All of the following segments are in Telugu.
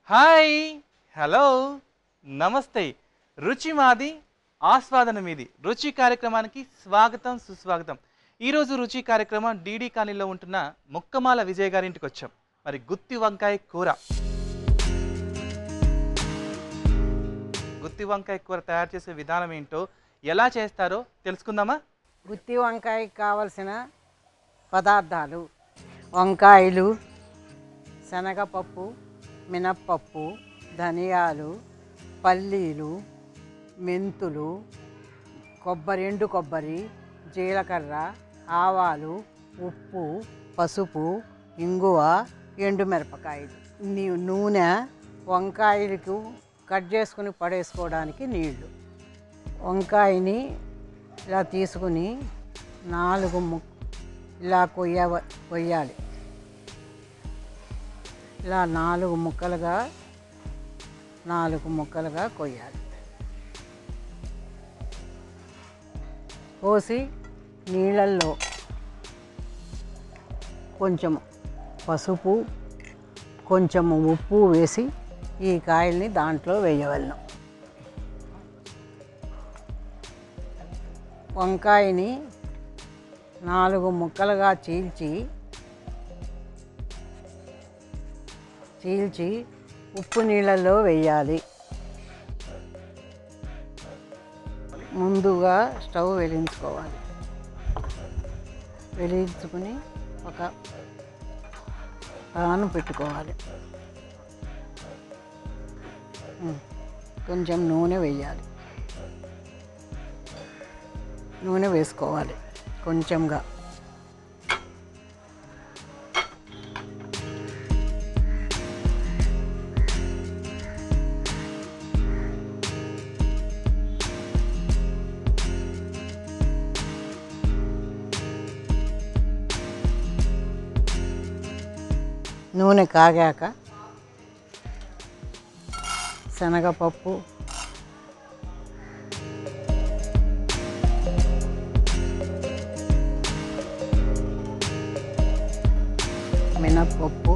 హాయ్ హలో నమస్తే రుచి మాది ఆస్వాదన మీది రుచి కార్యక్రమానికి స్వాగతం సుస్వాగతం ఈరోజు రుచి కార్యక్రమం డీడీ కాలనీలో ఉంటున్న ముక్కమాల విజయ్ గారి ఇంటికి వచ్చాం మరి గుత్తి వంకాయ కూర గుత్తి వంకాయ కూర తయారు చేసే విధానం ఏంటో ఎలా చేస్తారో తెలుసుకుందామా గుత్తి వంకాయకి కావలసిన పదార్థాలు వంకాయలు శనగపప్పు మినప్పప్పు ధనియాలు పల్లీలు మెంతులు కొబ్బరి ఎండు కొబ్బరి జీలకర్ర ఆవాలు ఉప్పు పసుపు ఇంగువ ఎండుమిరపకాయలు నీ నూనె వంకాయలకు కట్ చేసుకుని పడేసుకోవడానికి నీళ్లు వంకాయని ఇలా తీసుకుని నాలుగు ము ఇలా కొయ్య కొయ్యాలి ఇలా నాలుగు ముక్కలుగా నాలుగు ముక్కలుగా కొయ్యాలి పోసి నీళ్ళల్లో కొంచెం పసుపు కొంచెం ఉప్పు వేసి ఈ కాయల్ని దాంట్లో వేయవలను వంకాయని నాలుగు ముక్కలుగా చీల్చి చీల్చి ఉప్పు నీళ్ళల్లో వేయాలి ముందుగా స్టవ్ వెలిగించుకోవాలి వెలిగించుకుని ఒక పాను పెట్టుకోవాలి ఉమ్, కొంచెం నూనె వేయాలి నూనె వేసుకోవాలి కొంచెంగా నూనె కాగాక శనగపప్పు మినప్పప్పు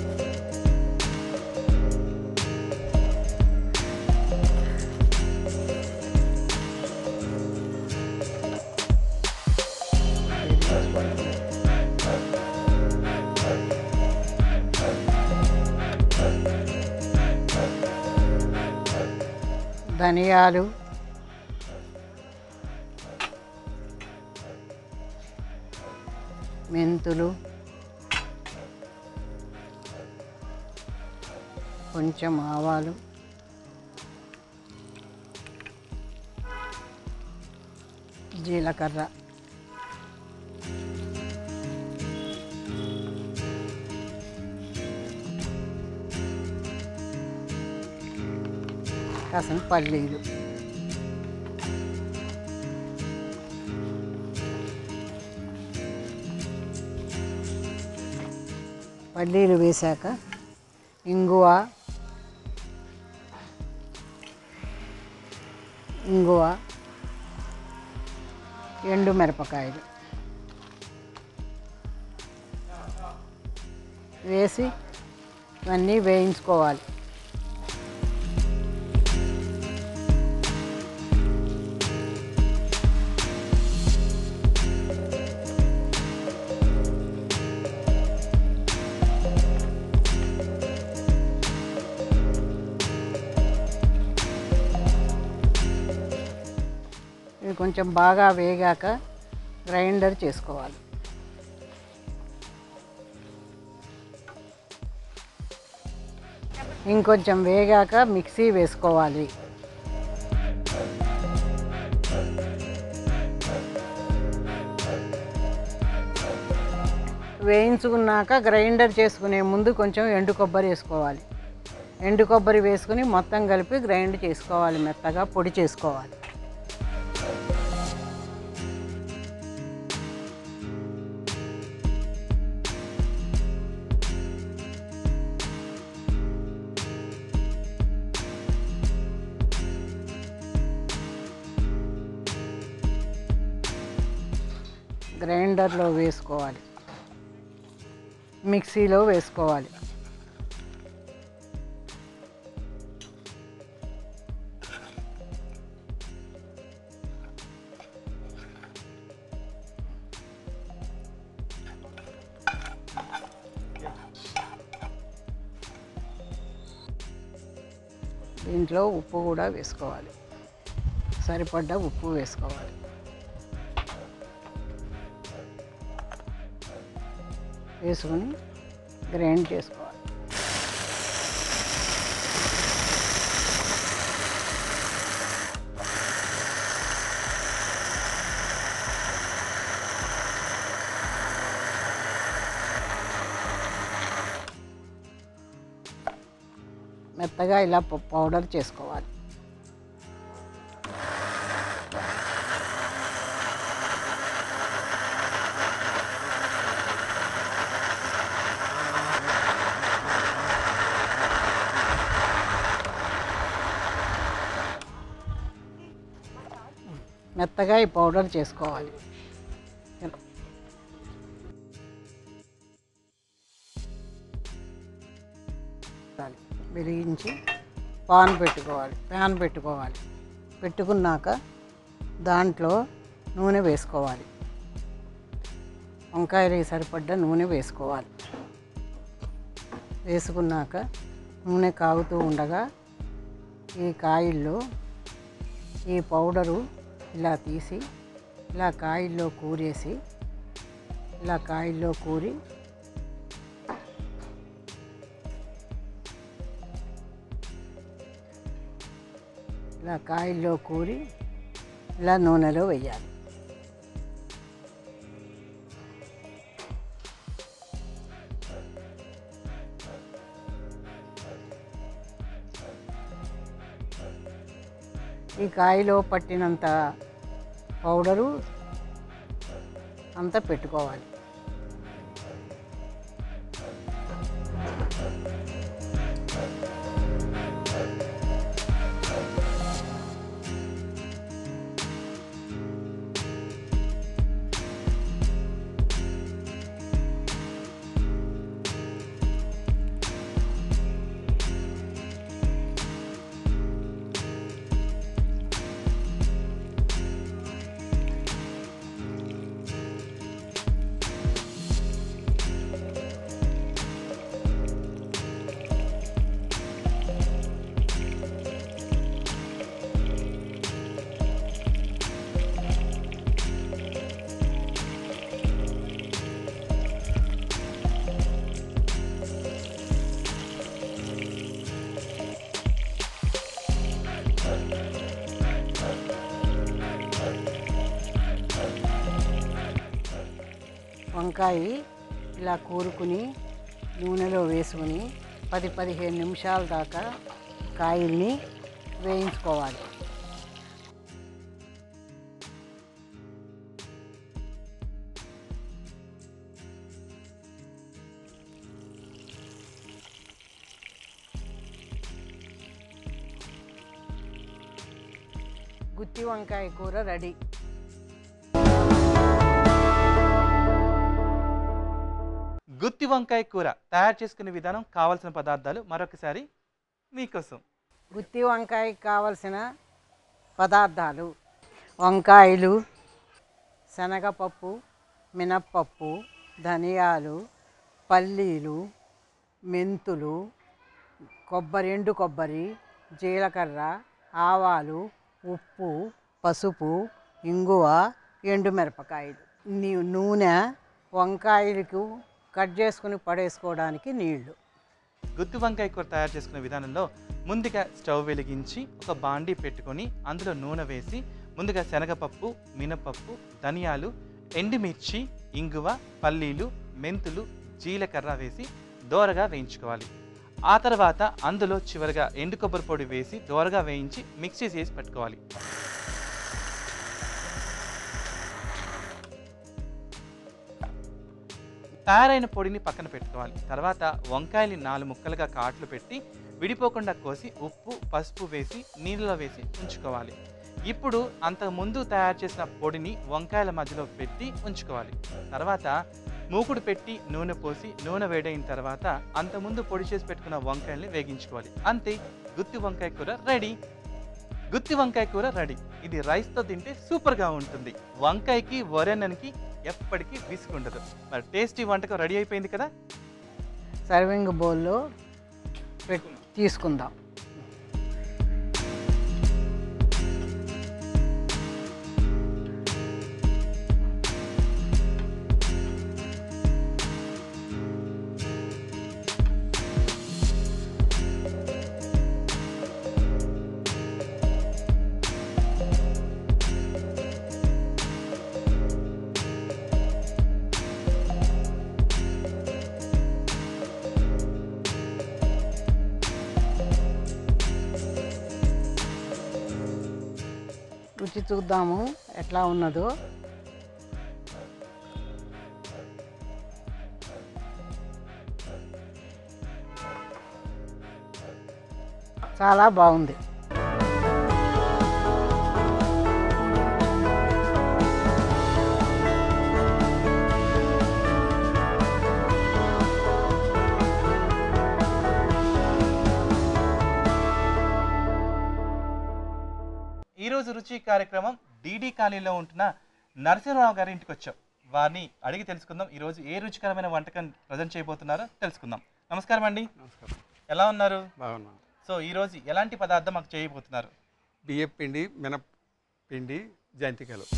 ధనియాలు మెంతులు కొంచెం ఆవాలు జీలకర్ర కాసిన పల్లీలు పల్లీలు వేశాక ఇంగువ ఇంగువ ఎండు మిరపకాయలు వేసి ఇవన్నీ వేయించుకోవాలి ఇవి కొంచెం బాగా వేగాక గ్రైండర్ చేసుకోవాలి ఇంకొంచెం వేగాక మిక్సీ వేసుకోవాలి వేయించుకున్నాక గ్రైండర్ చేసుకునే ముందు కొంచెం ఎండు కొబ్బరి వేసుకోవాలి ఎండు కొబ్బరి వేసుకుని మొత్తం కలిపి గ్రైండ్ చేసుకోవాలి మెత్తగా పొడి చేసుకోవాలి గ్రైండర్లో వేసుకోవాలి మిక్సీలో వేసుకోవాలి దీంట్లో ఉప్పు కూడా వేసుకోవాలి సరిపడ్డ ఉప్పు వేసుకోవాలి వేసుకొని గ్రైండ్ చేసుకోవాలి మెత్తగా ఇలా ప- పౌడర్ చేసుకోవాలి మెత్తగా ఈ పౌడర్ చేసుకోవాలి ఇలా. పెట్టాలి. వెలిగించి పాన్ పెట్టుకోవాలి ప్యాన్ పెట్టుకోవాలి పెట్టుకున్నాక దాంట్లో నూనె వేసుకోవాలి వంకాయలకి సరిపడ్డ నూనె వేసుకోవాలి వేసుకున్నాక నూనె కాగుతూ ఉండగా ఈ కాయల్లో ఈ పౌడరు ఇలా తీసి ఇలా కాయల్లో కూరేసి ఇలా కాయల్లో కూరి ఇలా కాయల్లో కూరి ఇలా నూనెలో వేయాలి ఈ కాయలో పట్టినంత పౌడరు అంతా పెట్టుకోవాలి వంకాయ ఇలా కూరుకుని నూనెలో వేసుకుని పది పదిహేను నిమిషాల దాకా కాయల్ని వేయించుకోవాలి గుత్తి వంకాయ కూర రెడీ గుత్తి వంకాయ కూర తయారు చేసుకునే విధానం కావాల్సిన పదార్థాలు మరొకసారి మీకోసం గుత్తి వంకాయకి కావలసిన పదార్థాలు వంకాయలు శనగపప్పు మినప్పప్పు ధనియాలు పల్లీలు మెంతులు కొబ్బరి ఎండు కొబ్బరి జీలకర్ర ఆవాలు ఉప్పు పసుపు ఇంగువ ఎండుమిరపకాయలు నీ నూనె వంకాయలకు కట్ చేసుకుని పడేసుకోవడానికి నీళ్లు గుత్తి వంకాయ కూర తయారు చేసుకునే విధానంలో ముందుగా స్టవ్ వెలిగించి ఒక బాండీ పెట్టుకొని అందులో నూనె వేసి ముందుగా శనగపప్పు మినపప్పు ధనియాలు ఎండుమిర్చి ఇంగువ పల్లీలు మెంతులు జీలకర్ర వేసి దోరగా వేయించుకోవాలి ఆ తర్వాత అందులో చివరిగా ఎండు కొబ్బరి పొడి వేసి దోరగా వేయించి మిక్సీ చేసి పెట్టుకోవాలి తయారైన పొడిని పక్కన పెట్టుకోవాలి తర్వాత వంకాయని నాలుగు ముక్కలుగా కాట్లు పెట్టి విడిపోకుండా కోసి ఉప్పు పసుపు వేసి నీళ్ళలో వేసి ఉంచుకోవాలి ఇప్పుడు అంతకు ముందు తయారు చేసిన పొడిని వంకాయల మధ్యలో పెట్టి ఉంచుకోవాలి తర్వాత మూకుడు పెట్టి నూనె పోసి నూనె వేడైన తర్వాత అంతకుముందు పొడి చేసి పెట్టుకున్న వంకాయల్ని వేగించుకోవాలి అంతే గుత్తి వంకాయ కూర రెడీ గుత్తి వంకాయ కూర రెడీ ఇది రైస్తో తింటే సూపర్గా ఉంటుంది వంకాయకి వరెన్ననికి ఎప్పటికీ విసుగుండదు మరి టేస్టీ వంటకం రెడీ అయిపోయింది కదా సర్వింగ్ బౌల్లో పెట్ తీసుకుందాం రుచి చూద్దాము ఎట్లా ఉన్నదో చాలా బాగుంది ఈరోజు రుచి కార్యక్రమం డీడీ కాలనీలో ఉంటున్న నరసింహరావు గారి ఇంటికి వచ్చాం వారిని అడిగి తెలుసుకుందాం ఈరోజు ఏ రుచికరమైన వంటకం ప్రజెంట్ చేయబోతున్నారో తెలుసుకుందాం నమస్కారం అండి నమస్కారం ఎలా ఉన్నారు బాగున్నాను సో ఈరోజు ఎలాంటి పదార్థం మాకు చేయబోతున్నారు బియ్యం పిండి మినప్పిండి జంతికలు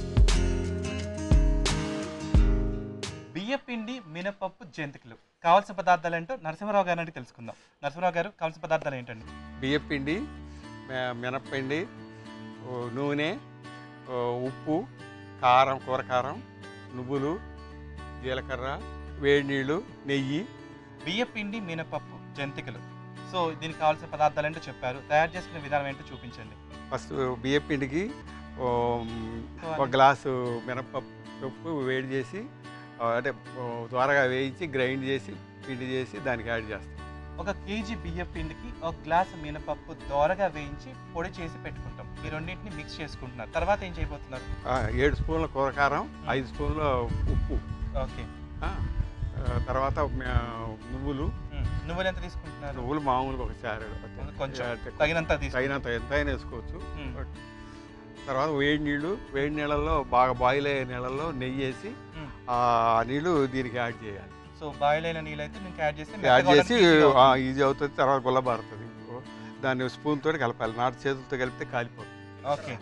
బియ్య పిండి మినపప్పు జంతికలు కావాల్సిన పదార్థాలు ఏంటో నరసింహరావు గారి నుండి తెలుసుకుందాం నరసింహరావు గారు కావాల్సిన పదార్థాలు ఏంటండి బియ్యం పిండి మి- మినప్పిండి ఓ నూనె ఓ ఉప్పు కారం కూర కారం నువ్వులు జీలకర్ర వేడి నీళ్ళు నెయ్యి బియ్య పిండి మినపప్పు జంతికలు సో దీనికి కావాల్సిన పదార్థాలు ఏంటో చెప్పారు తయారు చేసుకునే విధానం ఏంటో చూపించండి ఫస్ట్ బియ్యం పిండికి ఓ, ఒక గ్లాసు మినపప్పు వేడి చేసి ఆ, అంటే ఓ, త్వరగా వేయించి గ్రైండ్ చేసి పిండి చేసి దానికి యాడ్ చేస్తాం ఒక కేజీ బియ్య పిండికి ఒక గ్లాస్ మినపప్పు దోరగా వేయించి పొడి చేసి పెట్టుకుంటాం ఈ రెండింటిని మిక్స్ చేసుకుంటున్నారు తర్వాత ఏం చేయబోతున్నారు ఆ, ఏడు స్పూన్ల కూర కారం ఐదు స్పూన్ల ఉప్పు ఓకే ఆ, ఆ, తర్వాత మ- నువ్వులు ఉమ్, నువ్వులు ఎంత తీసుకుంటున్నారు నువ్వులు మామూలుగా ఒక చారెడు కొంచెం అంటే తగినంత తీసుకుంటున్నారు తగినంత ఎంతైనా వేసుకోవచ్చు ఉమ్, తర్వాత వేడి నీళ్ళు వేడి నీళ్ళల్లో బాగా బాయిల్ అయ్యే నీళ్ళల్లో నెయ్యి వేసి ఉమ్. ఆ నీళ్ళు దీనికి యాడ్ చేయాలి సో బాయిల్ అయిన నీళ్ళు అయితే నీకు యాడ్ చేసి యాడ్ మెత్తగా చేసి అవడానికి easy గా అవుతుంది. ఈజీ అవుతుంది తర్వాత గుల్లబారుతుంది దాన్ని స్పూన్ తోటి కలపాలి నాటు చేతులతో కలిపితే కాలిపోతుంది ఓకే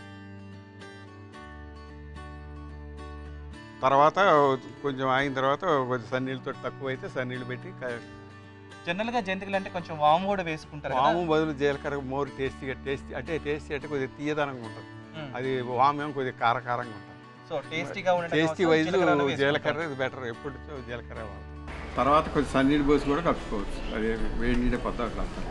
తర్వాత కొంచెం ఆగిన తర్వాత కొంచెం సన్నీళ్ళతో తక్కువ అయితే సన్నీళ్ళు పెట్టి క- జనరల్ గా జంతికలు అంటే కొంచెం వాము కూడా వేసుకుంటారు కదా వాము బదులు జీలకర్ర మోర్ టేస్టీగా టేస్టీ అంటే టేస్టీ అంటే కొద్దిగా తీయదనంగా ఉంటుంది ఉమ్. అది వామేమో కొద్దిగా కారకారంగా ఉంటుంది సో టేస్టీగా ఉండడం టేస్టీ కోసం వైజ్ జీలకర్రను వేసుకుంటాం. జీలకర్ర ఇది బెటర్ ఎప్పుడు జీలకర్ర వాడతాం తర్వాత కొంచెం సన్నీళ్ళు పోసి కూడా కలుపుకోవచ్చు అది వేడి నీడే పద్దా కలుపుతాం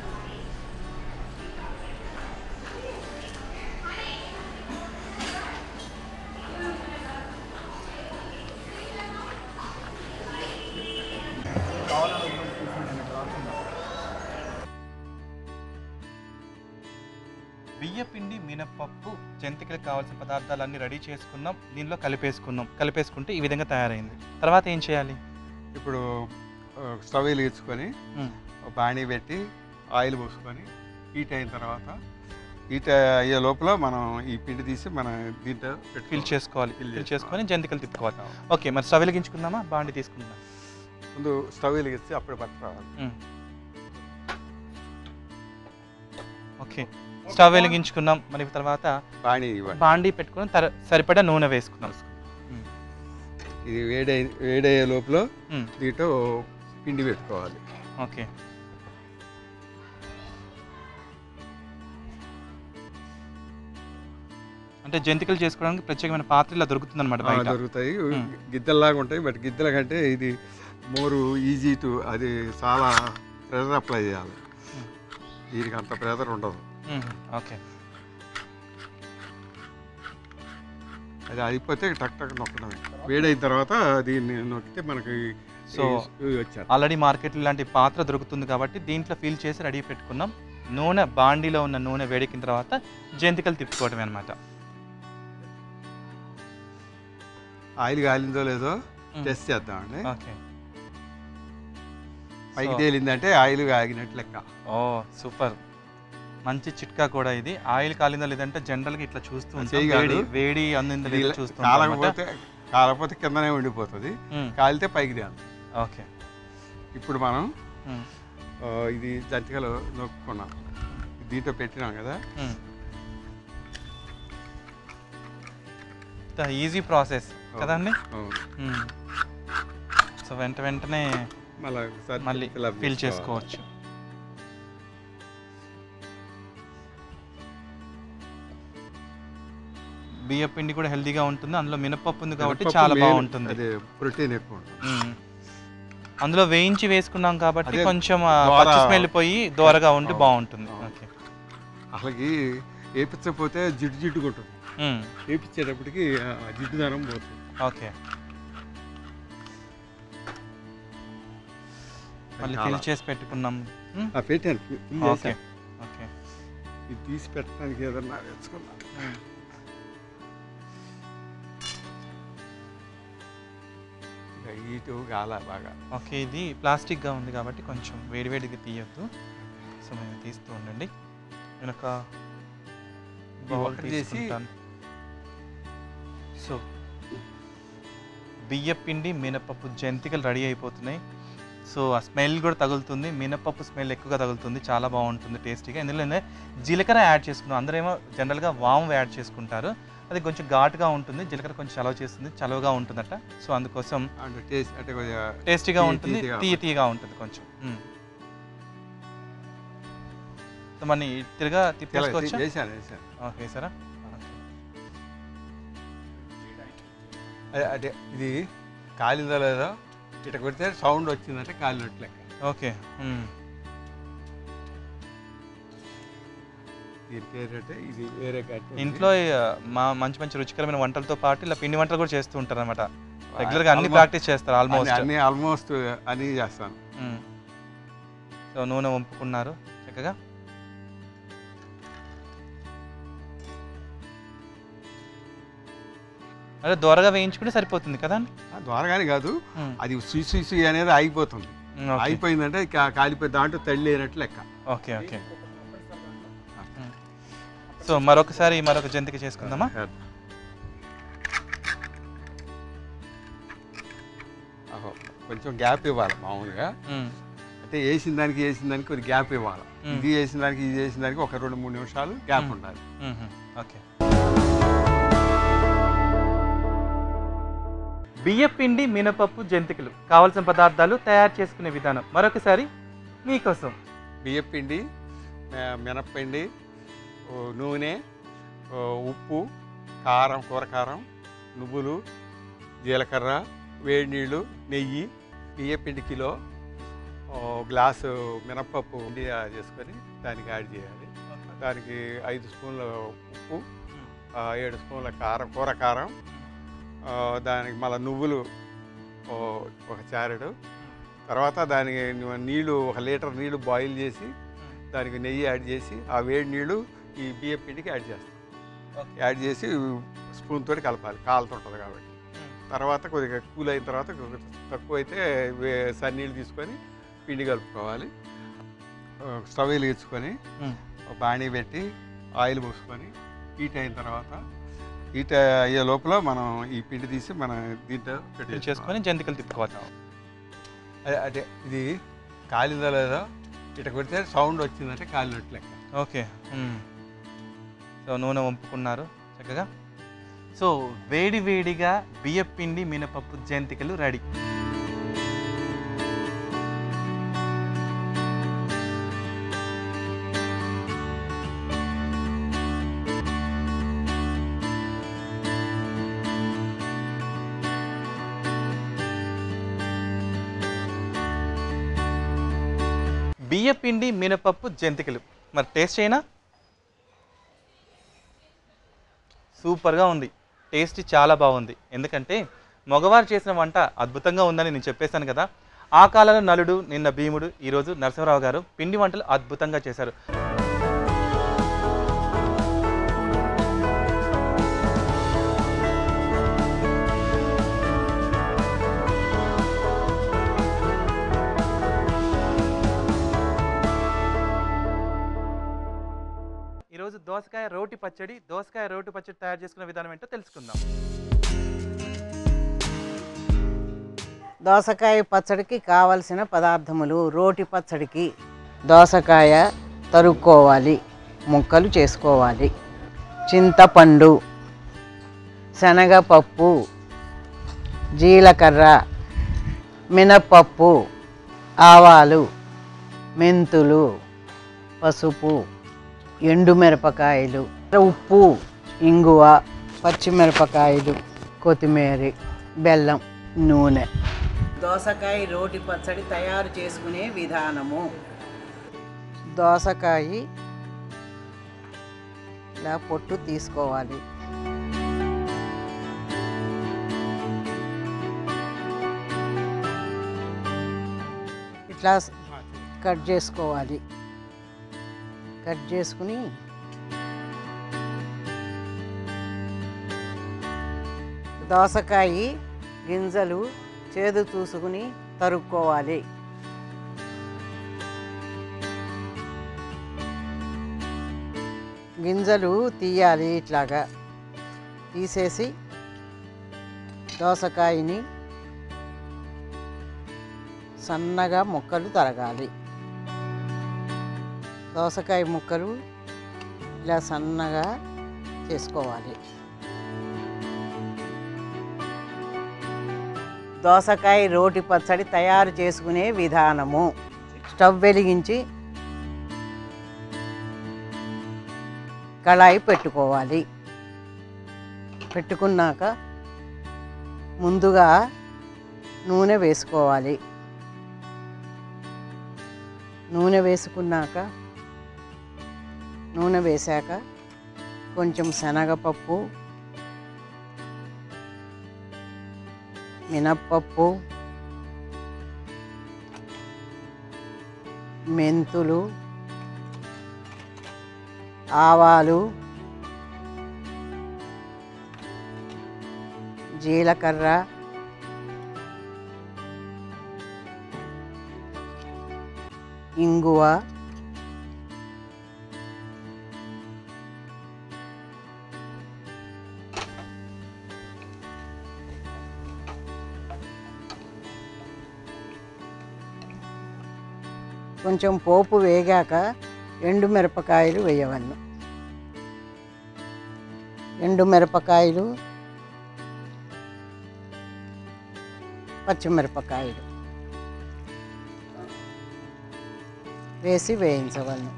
బియ్య పిండి మినపప్పు జంతికలకు కావాల్సిన పదార్థాలన్నీ రెడీ చేసుకున్నాం దీనిలో కలిపేసుకున్నాం కలిపేసుకుంటే ఈ విధంగా తయారైంది తర్వాత ఏం చేయాలి ఇప్పుడు ఆ, స్టవ్ వెలిగించుకొని ఉమ్. ఒక బాణీ పెట్టి ఆయిల్ పోసుకొని హీట్ అయిన తర్వాత హీట్ అయ్యే లోపల మనం ఈ పిండి తీసి మన దీంట్లో ఫిల్ పెట్టుకోవాలి. చేసుకోవాలి Fill ఫిల్ చేసుకోవాలి. చేసుకొని జంతికలు తిప్పుకోవాలి ఓకే మరి స్టవ్ వెలిగించుకుందామా బాండి తీసుకుందాం ముందు స్టవ్ వెలిగిస్తే అప్పుడు పట్టుకోవాలి ఉమ్. ఓకే స్టవ్ వెలిగించుకున్నాం మరి తర్వాత బాణీ ఇవ్వండి బాండి పెట్టుకుని తర సరిపడా నూనె వేసుకున్నాం ఉమ్. ఇది వేడి వేడయ్యే లోపల ఉమ్. దీంట్లో పిండి పెట్టుకోవాలి ఓకే అంటే జంతికలు చేసుకోవడానికి ప్రత్యేకమైన పాత్ర ఇలా దొరుకుతుంది అనమాట ఆ, బయట దొరుకుతాయి మ్మ్. గిద్దెల్లాగా ఉంటాయి బట్ గిద్దెల కంటే ఇది మోరు ఈజీ టు అది చాలా ప్రెజర్ అప్లై చేయాలి మ్మ్. దీనికి అంత ప్రెజర్ ఉండదు ఉమ్, ఓకే అది అయిపోతే టక్ టక్ నొక్కడమే వేడైన తర్వాత దీన్ని నొక్కితే మనకి సో వచ్చారు ఆల్రెడీ మార్కెట్లో ఇలాంటి పాత్ర దొరుకుతుంది కాబట్టి దీంట్లో ఫిల్ చేసి రెడీ పెట్టుకున్నాం నూనె బాండీలో ఉన్న నూనె వేడెక్కిన తర్వాత జంతికలు తిప్పుకోవడమే అనమాట ఆయిల్ కాలిందో లేదో మ్మ్. టెస్ట్ చేద్దామండి ఓకే పైకి సో- తేలిందంటే ఆయిల్ కాగినట్టు లెక్క ఓ సూపర్ మంచి చిట్కా కూడా ఇది ఆయిల్ కాలిందా లేదంటే జనరల్ గా ఇట్లా చూస్తూ ఉంటాం చెయ్యి కాదు. వేడి వేడి అందిందా ఇది లేదా చూస్తూ ఉంటాం అన్నమాట. కాలకపోతే కాలకపోతే కిందనే ఉండిపోతుంది ఉమ్, కాలితే పైకి తేలి ఓకే ఇప్పుడు మనం ఉమ్, ఆ, ఇది జంతికలు నొక్కున్నాం దీంట్లో పెట్టినాం కదా ఉమ్. ఈజీ ప్రాసెస్ కదండి అవును. ఉమ్. సో వెంట వెంటనే మళ్ళీ ఒకసారి మళ్ళీ fill up ఫిల్ చేసుకోవాలి. చేసుకోవచ్చు బియ్య పిండి కూడా హెల్తీగా ఉంటుంది అందులో మినపప్పు ఉంది కాబట్టి మినపప్పు చాలా main, బాగుంటుంది అదే ప్రోటీన్ ఎక్కువ ఉంటుంది ఉమ్. అందులో వేయించి వేసుకున్నాం కాబట్టి అదే కొంచెం ఆ దోర- పచ్చి స్మెల్ పోయి దోరగా ఉండి అవును, బాగుంటుంది అవును. ఓకే అసలుకి వేపించకపోతే జిడ్డు జిడ్డుగా ఉంటుంది మ్మ్. వేపించేటప్పటికి ఆ జిడ్డుదనం పోతుంది ఓకే మళ్ళీ చాలా. ఫిల్ చేసి పెట్టుకున్నాం మ్మ్. ఆ, పెట్టాను ఫిల్ ఓకే చేశాను. ఓకే ఇది తీసి పెట్టడానికి ఏదన్నా తెచ్చుకున్నా మ్మ్. ఇటు గాల బాగా ఓకే ఇది ప్లాస్టిక్గా ఉంది కాబట్టి కొంచెం వేడివేడిగా తీయొద్దు సో మేము తీస్తూ ఉండండి నేను ఒక బౌల్ ఒక్కటి చేసి- తీసుకుంటాను సో బియ్య పిండి మినపప్పు జంతికలు రెడీ అయిపోతున్నాయి సో ఆ స్మెల్ కూడా తగులుతుంది మినపప్పు స్మెల్ ఎక్కువగా తగులుతుంది చాలా బాగుంటుంది టేస్టీగా ఇందులోనే జీలకర్ర యాడ్ చేసుకున్నాం అందరేమో జనరల్గా వాము యాడ్ చేసుకుంటారు అది కొంచెం ఘాటుగా ఉంటుంది జీలకర్ర కొంచెం చలవ చేస్తుంది చలవగా ఉంటుందట సో అందుకోసం అంటే టేస్ట్ అంటే కొద్దిగా టేస్టీగా తీయ- ఉంటుంది తీయగా తీయ తీయగా ఉంటుంది కొంచెం మ్మ్. సో మన తిరగా తిప్పేసుకోవచ్చా చేశాను చేశాను ఓకే సరా అదే అదే ఇది కాలిందో లేదో ఇట కొడితే సౌండ్ వచ్చిందంటే కాలినట్టు లెక్క ఓకే మ్మ్. దీని పేరు అంటే ఇది వేరే కట్టి ఇంట్లో ఆ, మా మంచి మంచి రుచికరమైన వంటలతో పాటు ఇలా పిండి వంటలు కూడా చేస్తూ ఉంటారు అనమాట రెగ్యులర్గా అన్ని ప్రాక్టీస్ చేస్తారు ఆల్మోస్ట్ అన్ని ఆల్మోస్ట్ అన్ని చేస్తాను సో నూనె వంపుకున్నారు చక్కగా అదే దోరగా వేయించుకుంటే సరిపోతుంది కదా ఆ ద్వారగానే కాదు అది సుయి సుయి సుయి అనేది ఆగిపోతుంది ఆగిపోయిందంటే కా- కాలిపోయి దాంట్లో తల్లి లేనట్టు లెక్క ఓకే ఓకే సో మరొకసారి మరొక జంతిక చేసుకుందామా ఆహో, కొంచెం గ్యాప్ ఇవ్వాలి మామూలుగా మ్మ్. అంటే వేసిన దానికి వేసిన దానికి కొద్ది గ్యాప్ ఇవ్వాలి మ్మ్. ఇది వేసిన దానికి ఇది వేసిన దానికి ఒక రెండు మూడు నిమిషాలు గ్యాప్ మ్మ్. ఉండాలి మ్మ్. ఓకే బియ్యపిండి మినపప్పు జంతికలు కావలసిన పదార్థాలు తయారు చేసుకునే విధానం మరొకసారి మీకోసం బియ్యపిండి మె- మినప్పిండి ఓ నూనె ఓ ఉప్పు కారం కూరకారం నువ్వులు జీలకర్ర వేడి నీళ్ళు నెయ్యి బియ్యపిండి కిలో ఓ గ్లాసు మినప్పప్పు ఉండి చేసుకొని దానికి యాడ్ చేయాలి దానికి ఐదు స్పూన్ల ఉప్పు ఆ, ఏడు స్పూన్ల కారం కూర కారం ఆ, దానికి మళ్ళీ నువ్వులు ఓ, ఒక చారెడు తర్వాత దానికి నీళ్ళు ఒక లీటర్ నీళ్ళు బాయిల్ చేసి దానికి నెయ్యి యాడ్ చేసి ఆ వేడి నీళ్ళు ఈ బియ్యం పిండికి యాడ్ చేస్తాం యాడ్ చేసి స్పూన్ తోటి కలపాలి కాలుతుంటుంది కాబట్టి తర్వాత కొద్దిగా కూల్ అయిన తర్వాత కొద్దిగా తక్కువ అయితే వే- సన్నీళ్ళు తీసుకొని పిండి కలుపుకోవాలి ఆ, స్టవ్ వెలిగించుకొని మ్మ్. ఒక బాణీ పెట్టి ఆయిల్ పోసుకొని హీట్ అయిన తర్వాత హీట్ అయ్యే లోపల మనం ఈ పిండి తీసి మన దీంట్లో ఫిల్ పెట్టి చేసుకొని జంతికలు తిప్పుకోవాలి అదే అదే ఇది కాలిందో లేదో ఇట కొడితే సౌండ్ వచ్చిందంటే కాలినట్టు లెక్క ఓకే మ్మ్. సో నూనె వంపుకున్నారు చక్కగా సో వేడి వేడిగా బియ్యపిండి మినపప్పు జంతికలు రెడీ బియ్యపిండి మినపప్పు జంతికలు మరి టేస్ట్ చేయనా సూపర్గా ఉంది టేస్ట్ చాలా బాగుంది ఎందుకంటే మగవారు చేసిన వంట అద్భుతంగా ఉందని నేను చెప్పేశాను కదా ఆ కాలంలో నలుడు నిన్న భీముడు ఈరోజు నరసింహరావు గారు పిండి వంటలు అద్భుతంగా చేశారు ఈరోజు దోసకాయ రోటి పచ్చడి దోసకాయ రోటి పచ్చడి తయారు చేసుకునే విధానం ఏంటో తెలుసుకుందాం దోసకాయ పచ్చడికి కావలసిన పదార్థములు రోటి పచ్చడికి దోసకాయ తరుక్కోవాలి ముక్కలు చేసుకోవాలి చింతపండు శనగపప్పు జీలకర్ర మినప్పప్పు ఆవాలు మెంతులు పసుపు ఎండుమిరపకాయలు ఉప్పు ఇంగువ పచ్చిమిరపకాయలు కొత్తిమీర బెల్లం నూనె దోసకాయ రోటి పచ్చడి తయారు చేసుకునే విధానము దోసకాయ ఇలా పొట్టు తీసుకోవాలి ఇట్లా కట్ చేసుకోవాలి కట్ చేసుకుని దోసకాయ గింజలు చేదు చూసుకుని తరుక్కోవాలి గింజలు తీయాలి ఇట్లాగా తీసేసి దోసకాయని సన్నగా ముక్కలు తరగాలి దోసకాయ ముక్కలు ఇలా సన్నగా చేసుకోవాలి దోసకాయ రోటి పచ్చడి తయారు చేసుకునే విధానము స్టవ్ వెలిగించి కళాయి పెట్టుకోవాలి పెట్టుకున్నాక ముందుగా నూనె వేసుకోవాలి నూనె వేసుకున్నాక నూనె వేశాక కొంచెం శనగపప్పు మినప్పప్పు మెంతులు ఆవాలు జీలకర్ర ఇంగువ కొంచెం పోపు వేగాక ఎండు మిరపకాయలు వేయవలను ఎండు మిరపకాయలు పచ్చిమిరపకాయలు వేసి వేయించవలను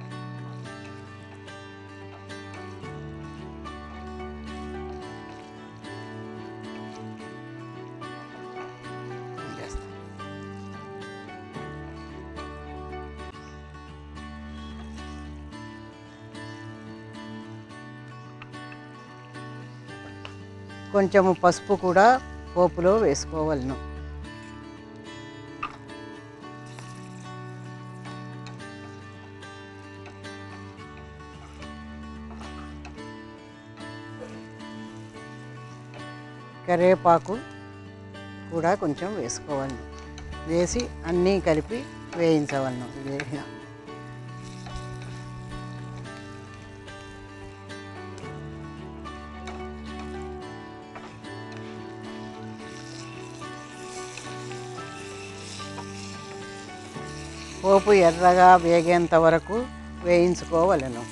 కొంచెము పసుపు కూడా పోపులో వేసుకోవలను కరివేపాకు కూడా కొంచెం వేసుకోవాలి వేసి అన్నీ కలిపి వేయించవలను వేగిన పోపు ఎర్రగా వేగేంత వరకు వేయించుకోవలను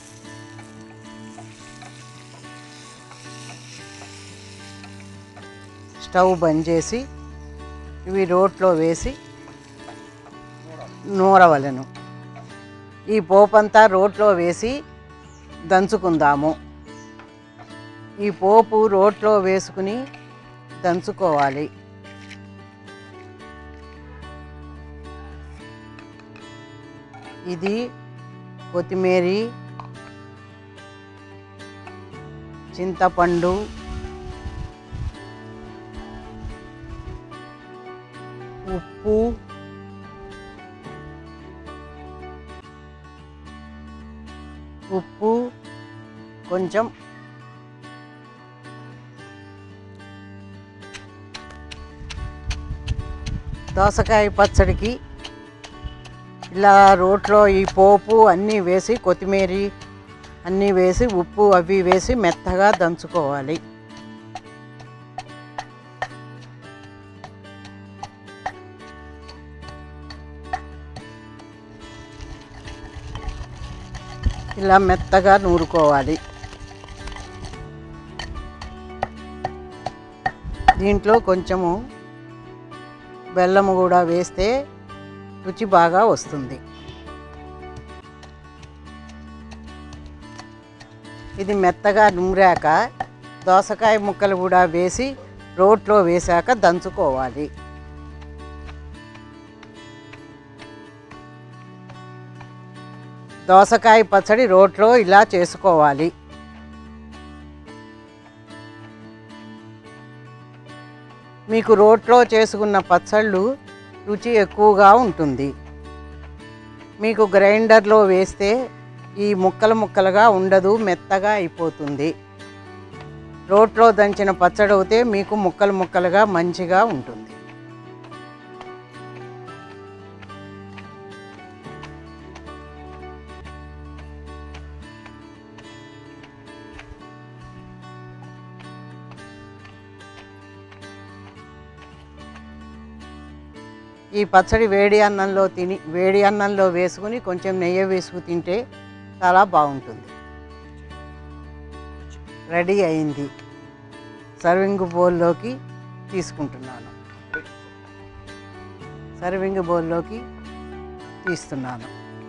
స్టవ్ బంద్ చేసి ఇవి రోట్లో వేసి నూరవలను ఈ పోపంతా రోట్లో వేసి దంచుకుందాము ఈ పోపు రోట్లో వేసుకుని దంచుకోవాలి ఇది కొత్తిమీర చింతపండు ఉప్పు ఉప్పు కొంచెం దోసకాయ పచ్చడికి ఇలా రోట్లో ఈ పోపు అన్నీ వేసి కొత్తిమీర అన్నీ వేసి ఉప్పు అవి వేసి మెత్తగా దంచుకోవాలి ఇలా మెత్తగా నూరుకోవాలి దీంట్లో కొంచెము బెల్లము కూడా వేస్తే రుచి బాగా వస్తుంది ఇది మెత్తగా నూరాక దోసకాయ ముక్కలు కూడా వేసి రోట్లో వేశాక దంచుకోవాలి దోసకాయ పచ్చడి రోట్లో ఇలా చేసుకోవాలి మీకు రోట్లో చేసుకున్న పచ్చళ్ళు రుచి ఎక్కువగా ఉంటుంది మీకు గ్రైండర్లో వేస్తే ఈ ముక్కలు ముక్కలుగా ఉండదు మెత్తగా అయిపోతుంది రోట్లో దంచిన పచ్చడి అవుతే మీకు ముక్కలు ముక్కలుగా మంచిగా ఉంటుంది ఈ పచ్చడి వేడి అన్నంలో తిని వేడి అన్నంలో వేసుకుని కొంచెం నెయ్యి వేసుకు తింటే చాలా బాగుంటుంది రెడీ అయింది సర్వింగ్ బౌల్లోకి తీసుకుంటున్నాను సర్వింగ్ బౌల్లోకి తీస్తున్నాను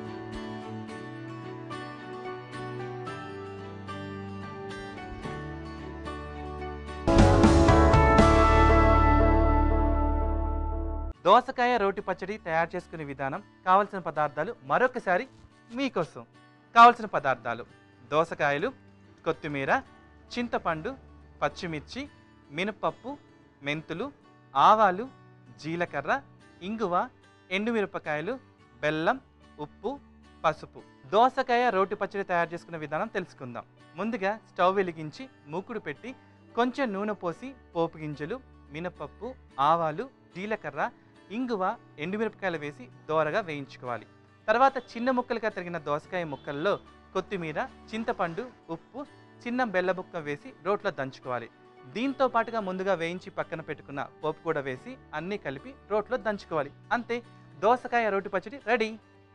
దోసకాయ రోటి పచ్చడి తయారు చేసుకునే విధానం కావలసిన పదార్థాలు మరొకసారి మీకోసం కావలసిన పదార్థాలు దోసకాయలు కొత్తిమీర చింతపండు పచ్చిమిర్చి మినపప్పు మెంతులు ఆవాలు జీలకర్ర ఇంగువ ఎండుమిరపకాయలు బెల్లం ఉప్పు పసుపు దోసకాయ రోటి పచ్చడి తయారు చేసుకునే విధానం తెలుసుకుందాం ముందుగా స్టవ్ వెలిగించి మూకుడు పెట్టి కొంచెం నూనె పోసి పోపు గింజలు మినపప్పు ఆవాలు జీలకర్ర ఇంగువ ఎండుమిరపకాయలు వేసి దోరగా వేయించుకోవాలి తర్వాత చిన్న ముక్కలుగా తరిగిన దోసకాయ ముక్కల్లో కొత్తిమీర చింతపండు ఉప్పు చిన్న బెల్ల ముక్క వేసి రోట్లో దంచుకోవాలి దీంతో పాటుగా ముందుగా వేయించి పక్కన పెట్టుకున్న పోపు కూడా వేసి అన్నీ కలిపి రోట్లో దంచుకోవాలి అంతే దోసకాయ రోటి పచ్చడి రెడీ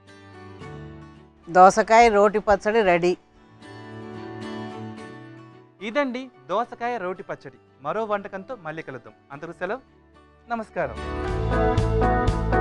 దోసకాయ రోటి పచ్చడి రెడీ ఇదండి దోసకాయ రోటి పచ్చడి మరో వంటకంతో మళ్ళీ కలుద్దాం అంతకు సెలవు నమస్కారం